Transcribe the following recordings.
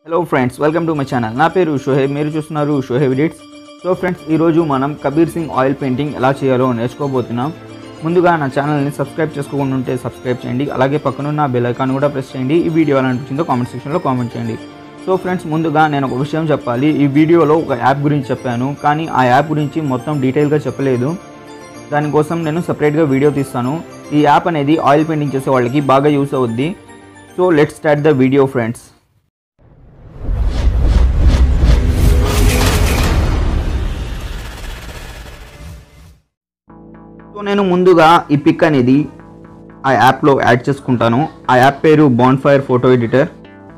hello friends welcome to my channel నా పేరు షోహేబ్ మీరు చూస్తున్నారు షోహేబ్ ఎడిట్స్ సో ఫ్రెండ్స్ ఈరోజు మనం కబీర్ సింగ్ ఆయిల్ పెయింటింగ్ ఎలా చేయాలో నేర్చుకోబోతున్నాం ముందుగా నా ఛానల్ని సబ్స్క్రైబ్ చేసుకోకుండా ఉంటే సబ్స్క్రైబ్ చేయండి అలాగే పక్కనున్న బెల్ ఐకాన్ కూడా ప్రెస్ చేయండి ఈ వీడియో ఎలా అనిపించిందో కామెంట్ సెక్షన్లో కామెంట్ చేయండి సో ఫ్రెండ్స్ ముందుగా నేను ఒక విషయం చెప్పాలి ఈ వీడియోలో ఒక యాప్ గురించి చెప్పాను కానీ ఆ యాప్ గురించి మొత్తం డీటెయిల్గా చెప్పలేదు దానికోసం నేను సపరేట్గా వీడియో తీస్తాను ఈ యాప్ అనేది ఆయిల్ పెయింటింగ్ చేసే వాళ్ళకి బాగా యూస్ అవుద్ది so let start the video friends so నేను ముందుగా ఈ పిక్ అనేది ఆ యాప్లో యాడ్ చేసుకుంటాను ఆ యాప్ పేరు బాన్ ఫైర్ ఫోటో ఎడిటర్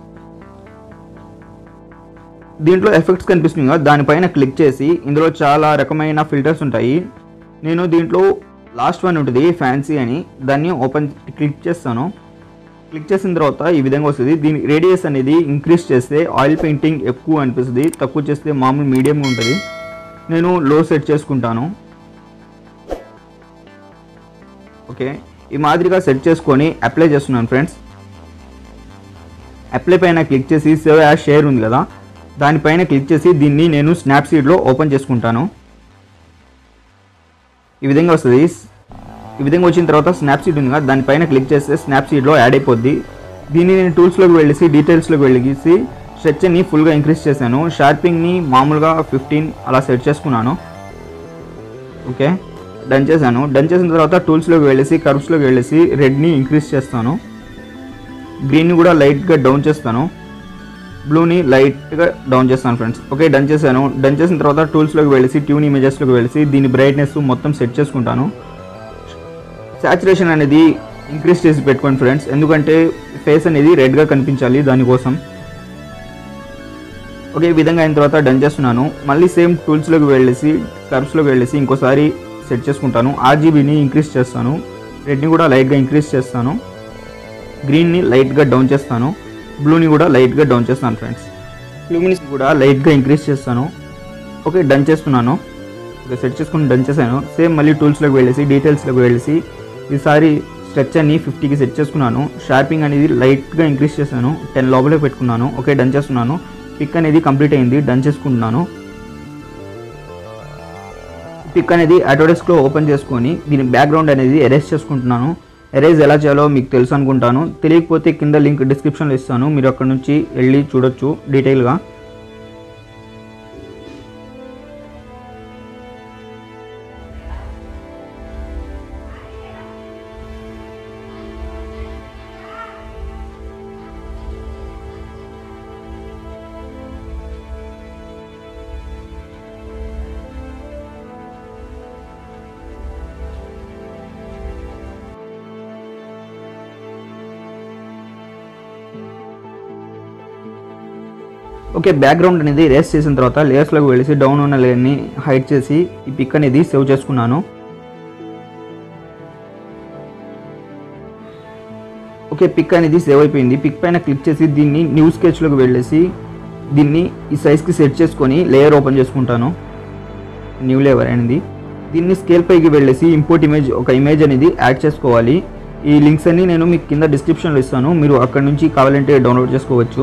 దీంట్లో ఎఫెక్ట్స్ కనిపిస్తుంది కదా దానిపైన క్లిక్ చేసి ఇందులో చాలా రకమైన ఫిల్టర్స్ ఉంటాయి నేను దీంట్లో లాస్ట్ వన్ ఉంటుంది ఫ్యాన్సీ అని దాన్ని ఓపెన్ క్లిక్ చేస్తాను క్లిక్ చేసిన తర్వాత ఈ విధంగా వస్తుంది దీని రేడియస్ అనేది ఇంక్రీజ్ చేస్తే ఆయిల్ పెయింటింగ్ ఎక్కువ అనిపిస్తుంది తక్కువ చేస్తే మామూలు మీడియంగా ఉంటుంది నేను లో సెట్ చేసుకుంటాను ఓకే ఈ మాదిరిగా సెట్ చేసుకొని అప్లై చేస్తున్నాను ఫ్రెండ్స్ అప్లై పైన క్లిక్ చేసి సేవ్ యాజ్ షేర్ ఉంది కదా దానిపైన క్లిక్ చేసి దీన్ని నేను స్నాప్సీడ్లో ఓపెన్ చేసుకుంటాను ఈ విధంగా వస్తుంది ఈ విధంగా వచ్చిన తర్వాత స్నాప్సీడ్ ఉంది కదా దానిపైన క్లిక్ చేస్తే స్నాప్సీడ్లో యాడ్ అయిపోద్ది దీన్ని నేను టూల్స్లోకి వెళ్ళేసి డీటెయిల్స్లోకి వెళ్ళేసి స్ట్రెచ్ని ఫుల్గా ఇంక్రీజ్ చేశాను షార్పింగ్ని మామూలుగా ఫిఫ్టీన్ అలా సెట్ చేసుకున్నాను ఓకే డన్ చేశాను డన్ చేసిన తర్వాత టూల్స్లోకి వెళ్ళేసి కర్వ్స్లోకి వెళ్ళేసి రెడ్ని ఇంక్రీజ్ చేస్తాను గ్రీన్ని కూడా లైట్గా డౌన్ చేస్తాను బ్లూని లైట్గా డౌన్ చేస్తాను ఫ్రెండ్స్ ఓకే డన్ చేశాను డన్ చేసిన తర్వాత టూల్స్లోకి వెళ్ళేసి ట్యూన్ ఇమేజెస్లోకి వెళ్ళేసి దీని బ్రైట్నెస్ మొత్తం సెట్ చేసుకుంటాను సాచురేషన్ అనేది ఇంక్రీజ్ చేసి పెట్టుకోండి ఫ్రెండ్స్ ఎందుకంటే ఫేస్ అనేది రెడ్గా కనిపించాలి దానికోసం ఓకే ఈ విధంగా అయిన తర్వాత డన్ చేస్తున్నాను మళ్ళీ సేమ్ టూల్స్లోకి వెళ్ళేసి కర్వ్స్లోకి వెళ్ళేసి ఇంకోసారి సెట్ చేసుకుంటాను ఆర్జీబీని ఇంక్రీజ్ చేస్తాను రెడ్ని కూడా లైట్గా ఇంక్రీజ్ చేస్తాను గ్రీన్ని లైట్గా డౌన్ చేస్తాను బ్లూని కూడా లైట్గా డౌన్ చేస్తాను ఫ్రెండ్స్ లూమినిస్ కూడా లైట్గా ఇంక్రీజ్ చేస్తాను ఓకే డన్ చేస్తున్నాను ఓకే సెట్ చేసుకుని డన్ చేశాను సేమ్ మళ్ళీ టూల్స్లోకి వెళ్ళేసి డీటెయిల్స్లోకి వెళ్ళేసి ఈసారి స్ట్రక్చర్ని ఫిఫ్టీకి సెట్ చేసుకున్నాను షార్పింగ్ అనేది లైట్గా ఇంక్రీజ్ చేశాను టెన్ లోపలే పెట్టుకున్నాను ఓకే డన్ చేస్తున్నాను పిక్ అనేది కంప్లీట్ అయింది డన్ చేసుకుంటున్నాను పిక్ అనేది ఆటోడెస్క్లో ఓపెన్ చేసుకొని దీని బ్యాక్గ్రౌండ్ అనేది ఎరేజ్ చేసుకుంటున్నాను ఎరేజ్ ఎలా చేయాలో మీకు తెలుసు అనుకుంటాను తెలియకపోతే కింద లింక్ డిస్క్రిప్షన్లో ఇస్తాను మీరు అక్కడ నుంచి వెళ్ళి చూడొచ్చు డీటెయిల్గా ఓకే బ్యాక్గ్రౌండ్ అనేది రేస్ చేసిన తర్వాత లేయర్స్లోకి వెళ్ళేసి డౌన్ ఉన్న లేయర్ని హైడ్ చేసి ఈ పిక్ అనేది సేవ్ చేసుకున్నాను ఓకే పిక్ అనేది సేవ్ అయిపోయింది పిక్ పైన క్లిక్ చేసి దీన్ని న్యూ స్కెచ్లోకి వెళ్ళేసి దీన్ని ఈ సైజ్కి సెట్ చేసుకొని లేయర్ ఓపెన్ చేసుకుంటాను న్యూ లేయర్ అనేది దీన్ని స్కేల్ పైకి వెళ్ళేసి ఇంపోర్ట్ ఇమేజ్ ఒక ఇమేజ్ అనేది యాడ్ చేసుకోవాలి ఈ లింక్స్ అన్ని నేను మీకు కింద డిస్క్రిప్షన్లో ఇస్తాను మీరు అక్కడ నుంచి కావాలంటే డౌన్లోడ్ చేసుకోవచ్చు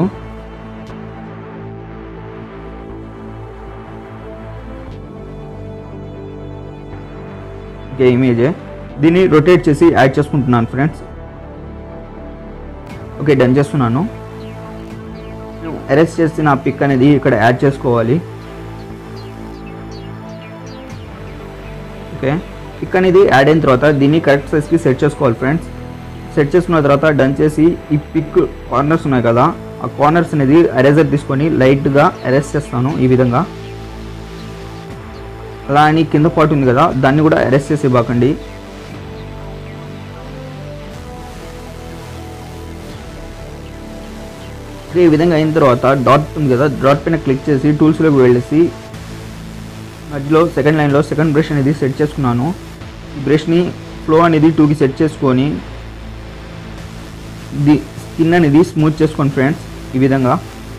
ఓకే ఇమేజే దీన్ని రొటేట్ చేసి యాడ్ చేసుకుంటున్నాను ఫ్రెండ్స్ ఓకే డన్ చేస్తున్నాను అరెస్ట్ చేసిన పిక్ అనేది ఇక్కడ యాడ్ చేసుకోవాలి ఓకే పిక్ అనేది యాడ్ అయిన తర్వాత దీన్ని కరెక్ట్ సైజ్కి సెట్ చేసుకోవాలి ఫ్రెండ్స్ సెట్ చేసుకున్న తర్వాత డన్ చేసి ఈ పిక్ కార్నర్స్ ఉన్నాయి కదా ఆ కార్నర్స్ అనేది ఎరేజర్ తీసుకొని లైట్గా అరెస్ట్ చేస్తాను ఈ విధంగా అలా అని కింద పాటు ఉంది కదా దాన్ని కూడా అరెస్ట్ చేసి ఇవ్వకండి ఈ విధంగా అయిన తర్వాత డాట్ ఉంది కదా డాట్ పైన క్లిక్ చేసి టూల్స్లోకి వెళ్ళేసి మధ్యలో సెకండ్ లైన్లో సెకండ్ బ్రష్ అనేది సెట్ చేసుకున్నాను ఈ బ్రష్ని ఫ్లో అనేది టూకి సెట్ చేసుకొని ది స్కిన్ అనేది స్మూత్ చేసుకోండి ఫ్రెండ్స్ ఈ విధంగా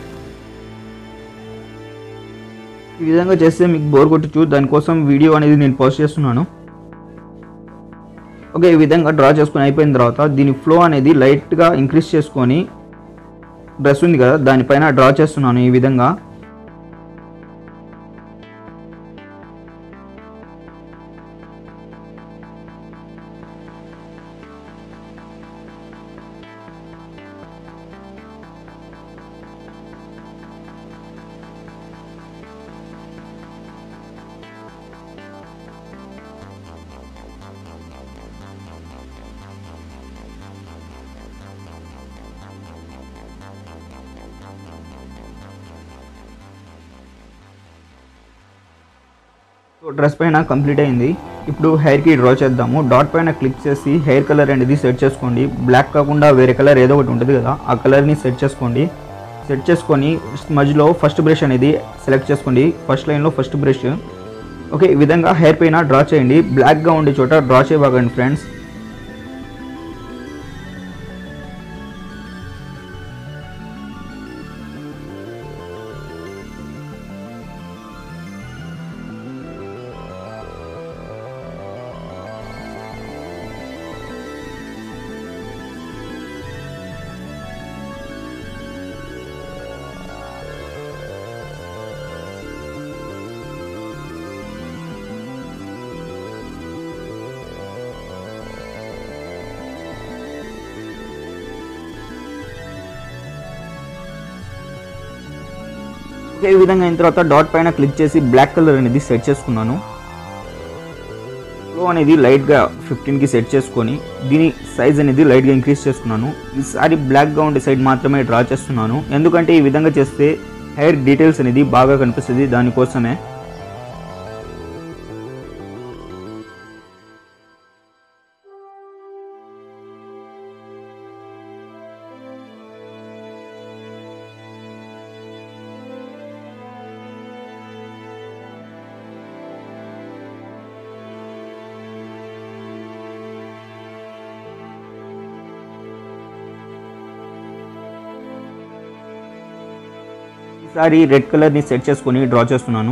ఈ విధంగా చేస్తే మీకు బోర్ కొట్టచ్చు దానికోసం వీడియో అనేది నేను పోస్ట్ చేస్తున్నాను ఓకే ఈ విధంగా డ్రా చేసుకొని అయిపోయిన తర్వాత దీని ఫ్లో అనేది లైట్గా ఇంక్రీజ్ చేసుకొని బ్రష్ ఉంది కదా దానిపైన డ్రా చేస్తున్నాను ఈ విధంగా సో డ్రెస్ పైన కంప్లీట్ అయింది ఇప్పుడు హెయిర్కి డ్రా చేద్దాము డాట్ పైన క్లిక్ చేసి హెయిర్ కలర్ అనేది సెట్ చేసుకోండి బ్లాక్ కాకుండా వేరే కలర్ ఏదో ఒకటి ఉంటుంది కదా ఆ కలర్ని సెట్ చేసుకోండి సెట్ చేసుకొని మధ్యలో ఫస్ట్ బ్రష్ అనేది సెలెక్ట్ చేసుకోండి ఫస్ట్ లైన్లో ఫస్ట్ బ్రష్ ఓకే ఈ విధంగా హెయిర్ పైన డ్రా చేయండి బ్లాక్గా ఉండే చోట డ్రా చేయబాగండి ఫ్రెండ్స్ ఓకే ఈ విధంగా అయిన తర్వాత డాట్ పైన క్లిక్ చేసి బ్లాక్ కలర్ అనేది సెట్ చేసుకున్నాను ఫ్లో అనేది లైట్గా ఫిఫ్టీన్కి సెట్ చేసుకొని దీని సైజ్ అనేది లైట్గా ఇంక్రీజ్ చేసుకున్నాను ఈసారి బ్లాక్గా ఉండే సైడ్ మాత్రమే డ్రా చేస్తున్నాను ఎందుకంటే ఈ విధంగా చేస్తే హెయిర్ డీటెయిల్స్ అనేది బాగా కనిపిస్తుంది దానికోసమే ఈసారి రెడ్ కలర్ని సెట్ చేసుకొని డ్రా చేస్తున్నాను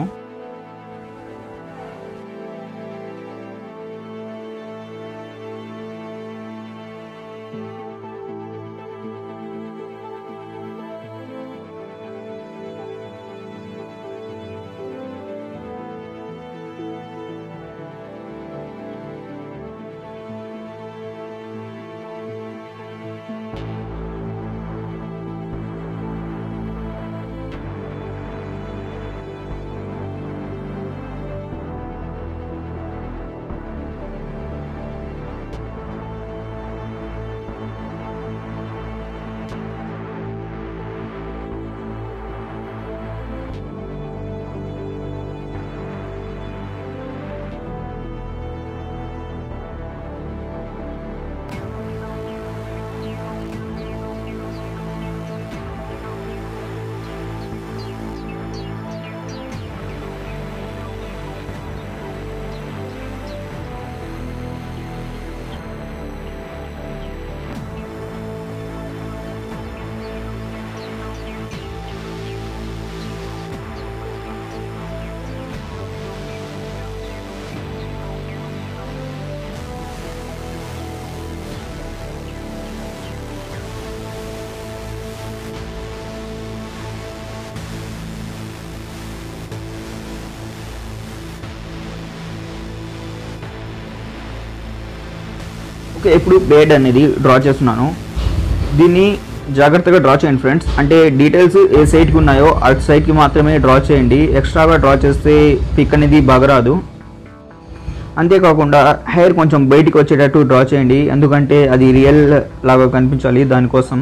ఓకే ఇప్పుడు బేడ్ అనేది డ్రా చేస్తున్నాను దీన్ని జాగ్రత్తగా డ్రా చేయండి ఫ్రెండ్స్ అంటే డీటెయిల్స్ ఏ సైడ్కి ఉన్నాయో అటు సైడ్కి మాత్రమే డ్రా చేయండి ఎక్స్ట్రాగా డ్రా చేస్తే పిక్ అనేది బాగా రాదు అంతేకాకుండా హెయిర్ కొంచెం బయటికి వచ్చేటట్టు డ్రా చేయండి ఎందుకంటే అది రియల్ లాగా కనిపించాలి దానికోసం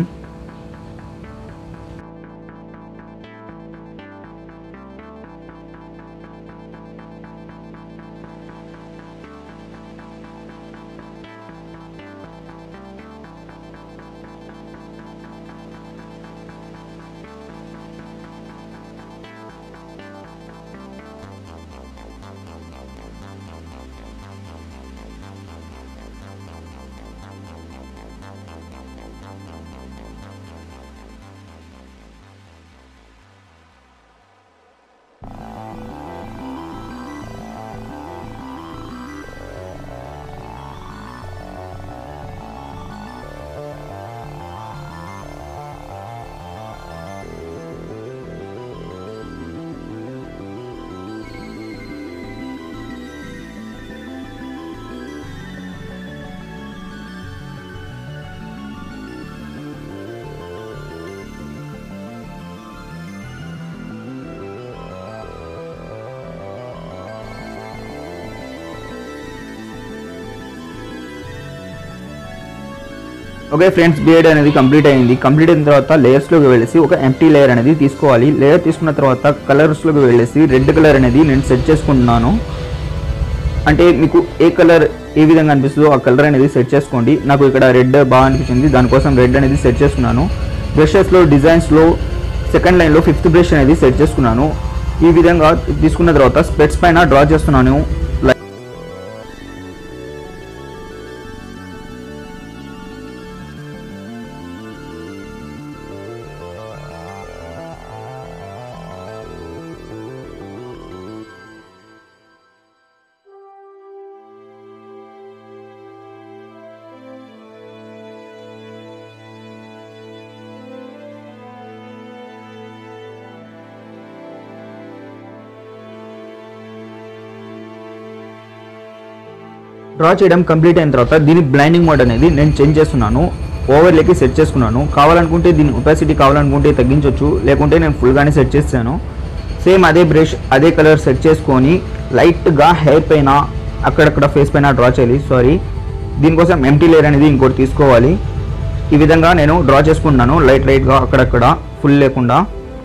ఓకే ఫ్రెండ్స్ బిఎడ్ అనేది కంప్లీట్ అయింది కంప్లీట్ అయిన తర్వాత లేయర్స్లోకి వెళ్ళేసి ఒక ఎంటీ లేయర్ అనేది తీసుకోవాలి లేయర్ తీసుకున్న తర్వాత కలర్స్లోకి వెళ్ళేసి రెడ్ కలర్ అనేది నేను సెట్ చేసుకుంటున్నాను అంటే మీకు ఏ కలర్ ఏ విధంగా అనిపిస్తుందో ఆ కలర్ అనేది సెట్ చేసుకోండి నాకు ఇక్కడ రెడ్ బాగా అనిపించింది దానికోసం రెడ్ అనేది సెట్ చేసుకున్నాను బ్రషెస్లో డిజైన్స్లో సెకండ్ లైన్లో ఫిఫ్త్ బ్రష్ అనేది సెట్ చేసుకున్నాను ఈ విధంగా తీసుకున్న తర్వాత స్పెట్స్ పైన డ్రా చేస్తున్నాను లై- డ్రా చేయడం కంప్లీట్ అయిన తర్వాత దీని బ్లైండింగ్ మోడ్ అనేది నేను చేంజ్ చేస్తున్నాను ఓవర్లేకి సెట్ చేసుకున్నాను కావాలనుకుంటే దీని ఒపాసిటీ కావాలనుకుంటే తగ్గించవచ్చు లేకుంటే నేను ఫుల్గానే సెట్ చేస్తాను సేమ్ అదే బ్రష్ అదే కలర్ సెట్ చేసుకొని లైట్గా హెయిర్ పైన అక్కడక్కడ ఫేస్ పైన డ్రా చేయాలి సారీ దీనికోసం ఎంటీ లేయర్ అనేది ఇంకోటి తీసుకోవాలి ఈ విధంగా నేను డ్రా చేసుకుంటున్నాను లైట్ లైట్గా అక్కడక్కడ ఫుల్ లేకుండా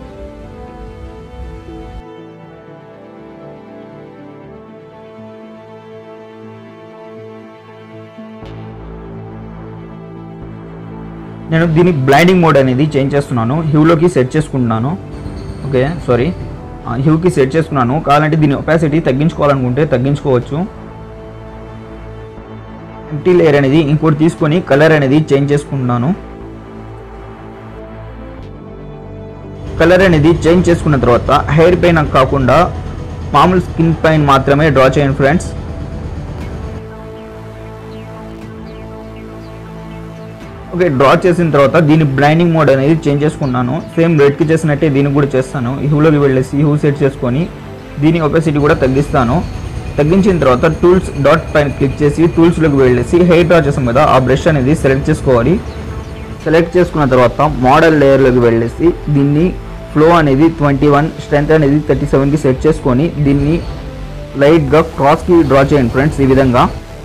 నేను దీని బ్లైండింగ్ మోడ్ అనేది చేంజ్ చేస్తున్నాను హ్యూలోకి సెట్ చేసుకుంటున్నాను ఓకే సారీ హ్యూకి సెట్ చేసుకున్నాను కావాలంటే దీని ఒపాసిటీ తగ్గించుకోవాలనుకుంటే తగ్గించుకోవచ్చు ఎంటీ లేయర్ అనేది ఇంకోటి తీసుకొని కలర్ అనేది చేంజ్ చేసుకుంటున్నాను కలర్ అనేది చేంజ్ చేసుకున్న తర్వాత హెయిర్ పైన కాకుండా మామూలు స్కిన్ పైన మాత్రమే డ్రా చేయండి ఫ్రెండ్స్ ఓకే డ్రా చేసిన తర్వాత దీని బ్లైండింగ్ మోడ్ అనేది చేంజ్ చేసుకున్నాను సేమ్ రెడ్కి చేసినట్టే దీనికి కూడా చేస్తాను హ్యూలోకి వెళ్ళేసి హ్యూ సెట్ చేసుకొని దీని ఒపెసిటీ కూడా తగ్గిస్తాను తగ్గించిన తర్వాత టూల్స్ డాట్ పైన క్లిక్ చేసి టూల్స్లోకి వెళ్ళేసి హెయిర్ డ్రా చేసాం కదా ఆ బ్రష్ అనేది సెలెక్ట్ చేసుకోవాలి సెలెక్ట్ చేసుకున్న తర్వాత మోడల్ లేయర్లోకి వెళ్ళేసి దీన్ని ఫ్లో అనేది ట్వంటీ వన్ స్ట్రెంత్ అనేది థర్టీ సెవెన్కి సెట్ చేసుకొని దీన్ని లైట్గా క్రాస్కి డ్రా చేయండి ఫ్రెండ్స్ ఈ విధంగా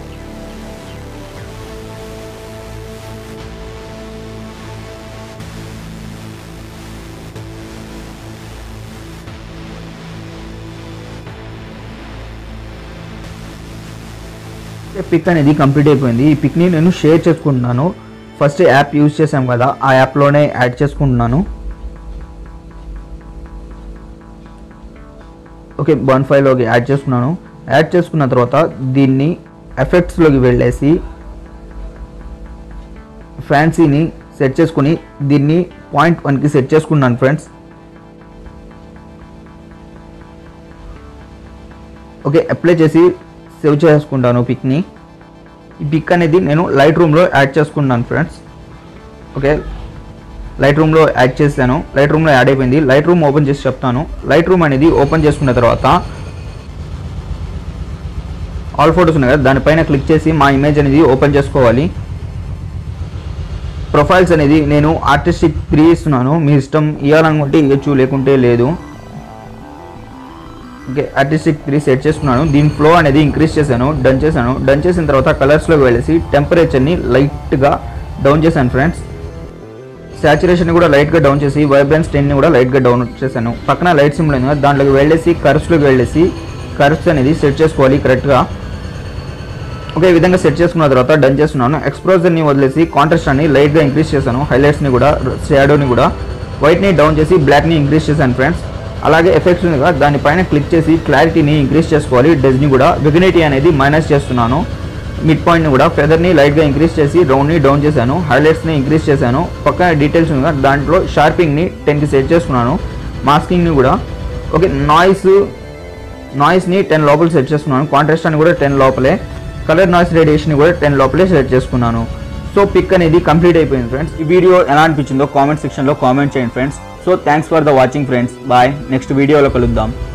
పిక్ అనేది కంప్లీట్ అయిపోయింది ఈ పిక్ని నేను షేర్ చేసుకుంటున్నాను ఫస్ట్ యాప్ యూజ్ చేసాం కదా ఆ యాప్లోనే యాడ్ చేసుకుంటున్నాను ఓకే బన్ ఫైల్లోకి యాడ్ చేసుకున్నాను యాడ్ చేసుకున్న తర్వాత దీన్ని ఎఫెక్ట్స్లోకి వెళ్ళేసి ఫ్యాన్సీని సెట్ చేసుకుని దీన్ని పాయింట్ వన్కి సెట్ చేసుకున్నాను ఫ్రెండ్స్ ఓకే అప్లై చేసి సేవ్ చేసుకుంటాను పిక్ని ఈ పిక్ అనేది నేను లైట్ రూమ్లో యాడ్ చేసుకున్నాను ఫ్రెండ్స్ ఓకే లైట్ రూమ్లో యాడ్ చేశాను లైట్ రూమ్లో యాడ్ అయిపోయింది లైట్ రూమ్ ఓపెన్ చేసి చెప్తాను లైట్ రూమ్ అనేది ఓపెన్ చేసుకున్న తర్వాత ఆల్ ఫోటోస్ ఉన్నాయి కదా దానిపైన క్లిక్ చేసి మా ఇమేజ్ అనేది ఓపెన్ చేసుకోవాలి ప్రొఫైల్స్ అనేది నేను ఆర్టిస్టిక్ త్రీ ఇస్తున్నాను మీ ఇష్టం ఇవ్వాలనుకుంటే ఇవ్వచ్చు లేకుంటే లేదు ఓకే ఆర్టిస్టిక్ త్రీ సెట్ చేసుకున్నాను దీని ఫ్లో అనేది ఇంక్రీజ్ చేశాను డన్ చేశాను డన్ చేసిన తర్వాత కలర్స్లోకి వెళ్ళేసి టెంపరేచర్ని లైట్గా డౌన్ చేశాను ఫ్రెండ్స్ సాచురేషన్ కూడా లైట్గా డౌన్ చేసి వైబ్రెన్స్ టెన్ని కూడా లైట్గా డౌన్ చేశాను పక్కన లైట్ సింబల్ ఉంది కదా, దాంట్లోకి వెళ్ళేసి కర్వ్స్లోకి వెళ్ళేసి కర్వ్స్ అనేది సెట్ చేసుకోవాలి కరెక్ట్గా ఓకే ఈ విధంగా సెట్ చేసుకున్న తర్వాత డన్ చేస్తున్నాను ఎక్స్ప్లోజర్ని వదిలేసి కాంట్రాస్ట్ అని లైట్గా ఇంక్రీజ్ చేశాను హైలైట్స్ని కూడా షాడోని కూడా వైట్ని డౌన్ చేసి బ్లాక్ని ఇంక్రీజ్ చేశాను ఫ్రెండ్స్ అలాగే ఎఫెక్ట్స్ ఉంది కదా దానిపైన క్లిక్ చేసి క్లారిటీని ఇంక్రీజ్ చేసుకోవాలి డెజ్ని కూడా విగ్నిటీ అనేది మైనస్ చేస్తున్నాను మిడ్ పాయింట్ని కూడా ఫెదర్ని లైట్గా ఇంక్రీజ్ చేసి రౌండ్ని డౌన్ చేశాను హైలైట్స్ని ఇంక్రీజ్ చేశాను పక్కన డీటెయిల్స్ ఉంది కదా దాంట్లో షార్పింగ్ని టెన్కి సెట్ చేసుకున్నాను మాస్కింగ్ని కూడా ఓకే నాయిస్ నాయిస్ని టెన్ లోపల సెట్ చేసుకున్నాను కాంట్రాస్ట్ అని కూడా టెన్ లోపలే కలర్ నాయిస్ రేడియేషన్ కూడా టెన్ లోపలే సెట్ చేసుకున్నాను సో పిక్ అనేది కంప్లీట్ అయిపోయింది ఫ్రెండ్స్ ఈ వీడియో ఎలా అనిపించిందో కామెంట్ సెక్షన్లో కామెంట్ చేయండి friends so thanks for the watching friends bye next వీడియోలో కలుద్దాం